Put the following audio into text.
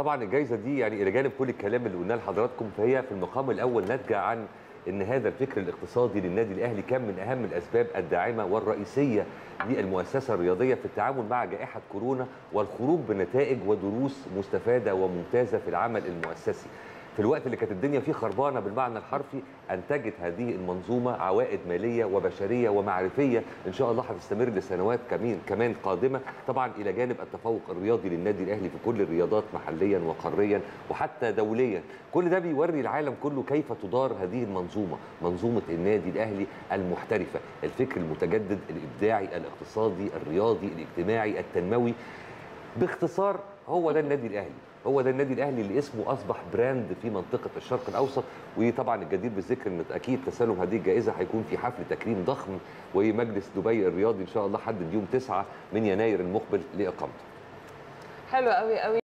طبعا الجائزه دي يعني الى جانب كل الكلام اللي قلناه لحضراتكم فهي في المقام الاول ناتجه عن ان هذا الفكر الاقتصادي للنادي الاهلي كان من اهم الاسباب الداعمه والرئيسيه للمؤسسه الرياضيه في التعامل مع جائحه كورونا والخروج بنتائج ودروس مستفاده وممتازه في العمل المؤسسي. في الوقت اللي كانت الدنيا فيه خربانه بالمعنى الحرفي انتجت هذه المنظومه عوائد ماليه وبشريه ومعرفيه ان شاء الله هتستمر لسنوات كمان كمان قادمه طبعا الى جانب التفوق الرياضي للنادي الاهلي في كل الرياضات محليا وقاريا وحتى دوليا كل ده بيوري العالم كله كيف تدار هذه المنظومه منظومه النادي الاهلي المحترفه الفكر المتجدد الابداعي الاقتصادي الرياضي الاجتماعي التنموي باختصار هو ده النادي الاهلي هو ده النادي الاهلي اللي اسمه اصبح براند في منطقه الشرق الاوسط وطبعا الجدير بالذكر ان اكيد تسلم هذه الجائزه هيكون في حفل تكريم ضخم ومجلس دبي الرياضي ان شاء الله حدد يوم 9 من يناير المقبل لاقامته حلو قوي قوي